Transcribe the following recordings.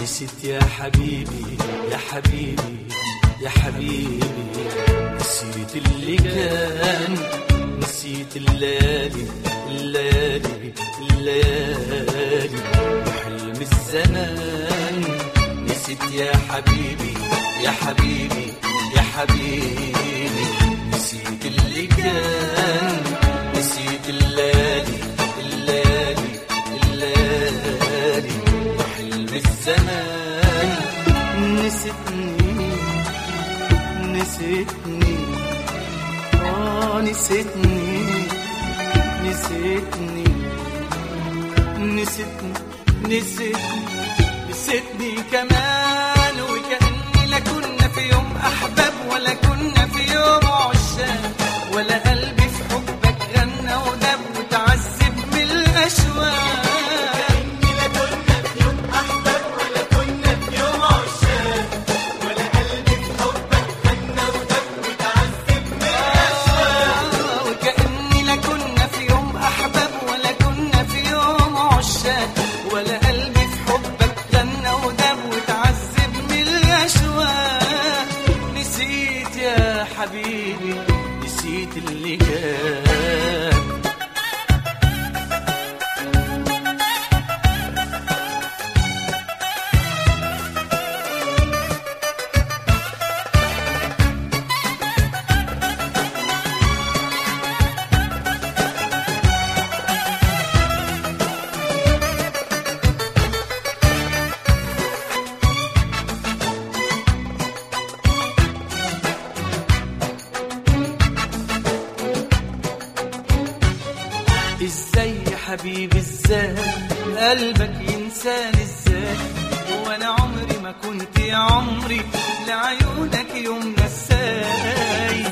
نسيت يا حبيبي يا حبيبي يا حبيبي نسيت اللي كان نسيت الليالي الليالي الليالي وحلم الزمان نسيت يا حبيبي يا حبيبي يا حبيبي نسيت اللي كان نسيت الليالي الليالي الليالي وحلم الزمان نسيتني نسيتني اه نسيتني نسيتني نسيتني نسيتني نسيتني كمان وكأني لا كنا في يوم أحباب ولا كنا في يوم عشاق ولا قلبي في حبك غنى ودب وتعذب من الأشواق وكأني لا كنا في يوم أحباب ولا كنا في يوم عشاق ولا قلبي في حبك غنى ودب وتعذب من الأشواق نسيت يا حبيبي نسيت اللي كان ازاي يا حبيبي ازاي قلبك ينساني ازاي وانا عمري ما كنت يا عمري لعيونك يوم نساي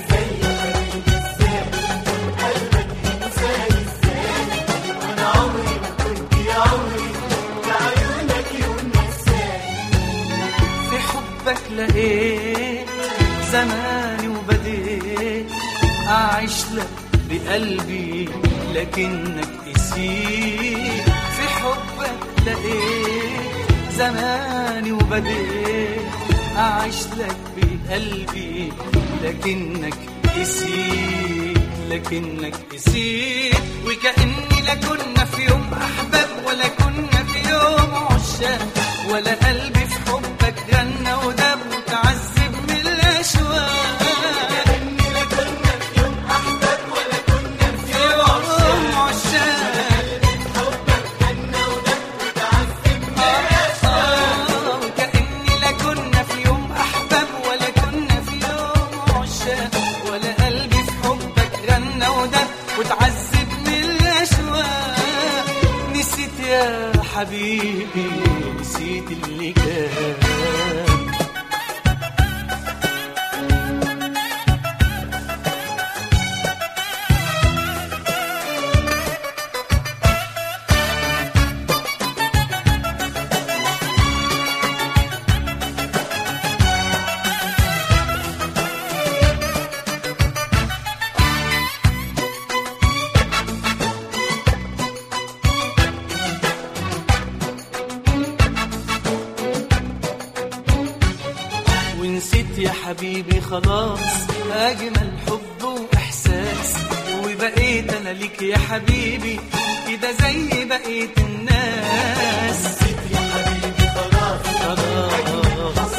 في حبك لقيت زماني وبديت أعيش لك بقلبي لكنك نسيت في حبك لقيت زماني وبديت أعيش لك بقلبي لكنك نسيت لكنك نسيت وكأني لا كنا في يوم أحباب ولا كنا في يوم عشاق ولا قلبي في حبك غنى ودب وتعذب من الأشواق في يوم عشاق آه، وكأني لا كنا في يوم أحباب ولا كنا في يوم عشاق ولا قلبي في حبك غنى ودب وتعذب من الأشواق نسيت يا حبيبي نسيت اللي كان ونسيت يا حبيبي خلاص أجمل حب وإحساس وبقيت أنا ليك يا حبيبي كده زي بقية الناس نسيت يا حبيبي خلاص خلاص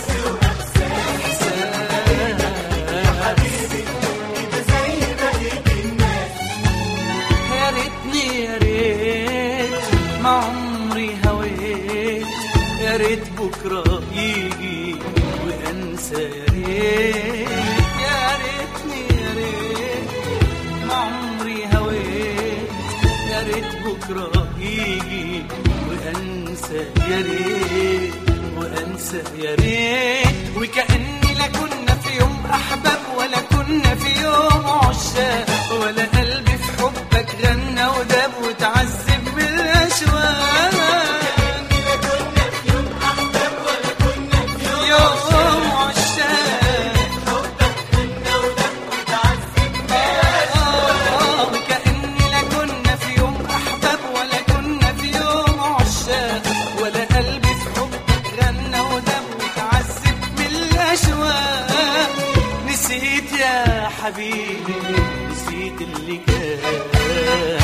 يا ريتني يا ريت ما عمري هويت يا ريت بكرة يجي وأنسى يا ريت يا ريتني يا ريت ما عمري هويت يا ريت بكرة يجي وأنسى يا ريت وأنسى يا ريت وكأني لا كنا في يوم أحباب ولا كنا في يوم عشاق ولا قلبي في حبك غنى وداب وتعذب من الأشواق يوم عشاق آه، وكأني لا كنا في يوم أحباب ولا كنا في يوم عشاق ولا قلبي في حبك غنى حبيبي نسيت اللي كان